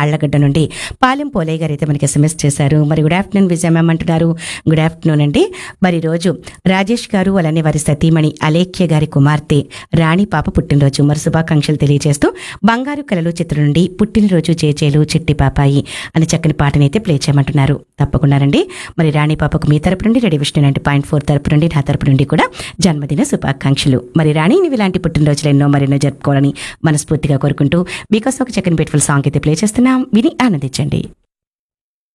ఆళ్లగడ్డ నుండి పాలెం పోలయ్య గారు అయితే మనకి ఎస్ఎంఎస్ చేశారు మరి గుడ్ ఆఫ్టర్నూన్ విజయ మ్యామ్ అంటున్నారు గుడ్ ఆఫ్టర్నూన్ అండి మరి రోజు రాజేష్ గారు అలానే వారి సతీమణి అలేఖ్య గారి కుమార్తె రాణి పాప పుట్టినరోజు మరి శుభాకాంక్షలు తెలియజేస్తూ బంగారు కలలు చిత్రం నుండి పుట్టినరోజు చేచేలు చిట్టి పాపాయి అని చక్కని పాటని అయితే ప్లే చేయమంటున్నారు తప్పకుండానండి మరి రాణి పాపకు మీ తరపు నుండి ready Vishnu ninety point four తరపు నుండి నా తరపు నుండి కూడా జన్మదిన శుభాకాంక్షలు మరి రాణి నీవు ఇలాంటి పుట్టినరోజులు ఎన్నో మరెన్నో జరుపుకోవాలని మనస్ఫూర్తిగా కోరుకుంటూ మీకోసం ఒక చక్కని బ్యూటిఫుల్ సాంగ్ అయితే ప్లే చేస్తున్నాం విని ఆనందించండి